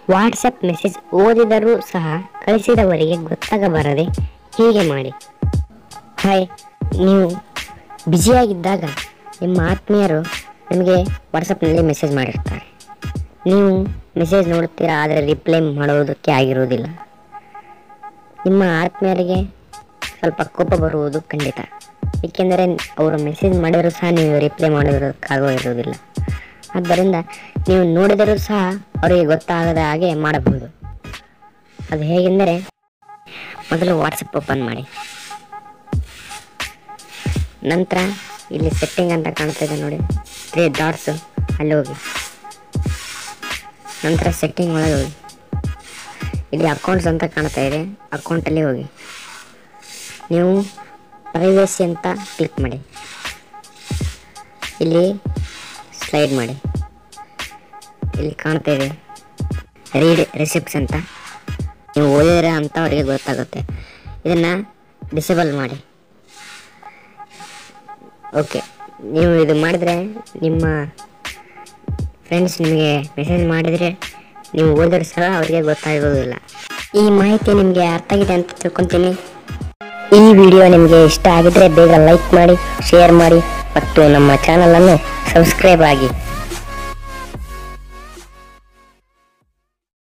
WhatsApp message ಓದಿದರೂ ಸಹ ಕಳಿಸಿದವರಿಗೆ ಗೊತ್ತಾಗಬಾರದೆ ಹೀಗೆ ಮಾಡಿ ಹಾಯ್ ನೀವು ಬ್ಯುಸಿಯಾಗಿದ್ದಾಗ ನಿಮ್ಮ ಆತ್ಮೀಯರು ನಿಮಗೆ ವಾಟ್ಸಪ್ನಲ್ಲಿ ಮೆಸೇಜ್ ಮಾಡಿರ್ತಾರೆ ನೀವು ಮೆಸೇಜ್ ನೋಡುತ್ತೀರಾ ಆದರೆ ರಿಪ್ಲೈ ಮಾಡುವುದಕ್ಕೆ ಆಗಿರುವುದಿಲ್ಲ ನಿಮ್ಮ ಆತ್ಮೀಯರಿಗೆ ಸ್ವಲ್ಪ ಕೋಪ ಬರುವುದು ಖಂಡಿತ ಏಕೆಂದರೆ ಅವರು ಮೆಸೇಜ್ ಮಾಡಿದರೂ ಸಹ ನೀವು ರಿಪ್ಲೈ ಮಾಡೋದಕ್ಕಾಗಿರುವುದಿಲ್ಲ ಆದ್ದರಿಂದ ನೀವು ನೋಡಿದರೂ ಸಹ ಅವರಿಗೆ ಗೊತ್ತಾಗದ ಹಾಗೆ ಮಾಡಬಹುದು ಅದು ಹೇಗೆಂದರೆ ಮೊದಲು ವಾಟ್ಸಪ್ ಓಪನ್ ಮಾಡಿ ನಂತರ ಇಲ್ಲಿ ಸೆಟ್ಟಿಂಗ್ ಅಂತ ಕಾಣ್ತಾ ಇದೆ ನೋಡಿ ತ್ರೀ ಡಾಟ್ಸು ಅಲ್ಲಿ ಹೋಗಿ ನಂತರ ಸೆಟ್ಟಿಂಗ್ ಒಳಗೆ ಹೋಗಿ ಇಲ್ಲಿ ಅಕೌಂಟ್ಸ್ ಅಂತ ಕಾಣ್ತಾ ಇದೆ ಅಕೌಂಟಲ್ಲಿ ಹೋಗಿ ನೀವು ಪ್ರೈವೇಸಿ ಅಂತ ಕ್ಲಿಕ್ ಮಾಡಿ ಇಲ್ಲಿ ಸ್ಲೈಡ್ ಮಾಡಿ ಇಲ್ಲಿ ಕಾಣ್ತಾ ಇದೆ ರೀಡ್ ರಿಸಿಪ್ಟ್ಸ್ ಅಂತ ನೀವು ಓದಿದ್ರ ಅಂತ ಅವರಿಗೆ ಗೊತ್ತಾಗುತ್ತೆ ಇದನ್ನು ಡಿಸೇಬಲ್ ಮಾಡಿ ಓಕೆ ನೀವು ಇದು ಮಾಡಿದರೆ ನಿಮ್ಮ ಫ್ರೆಂಡ್ಸ್ ನಿಮಗೆ ಮೆಸೇಜ್ ಮಾಡಿದರೆ ನೀವು ಓದಿದ್ರು ಸಹ ಅವರಿಗೆ ಗೊತ್ತಾಗೋದಿಲ್ಲ ಈ ಮಾಹಿತಿ ನಿಮಗೆ ಅರ್ಥ ಆಗಿದೆ ಅಂತ ತಿಳ್ಕೊತೀನಿ ಈ ವಿಡಿಯೋ ನಿಮಗೆ ಇಷ್ಟ ಆಗಿದ್ರೆ ಬೇಗ ಲೈಕ್ ಮಾಡಿ ಶೇರ್ ಮಾಡಿ ಮತ್ತು ನಮ್ಮ ಚಾನಲನ್ನು ಸಬ್ಸ್ಕ್ರೈಬ್ ಆಗಿ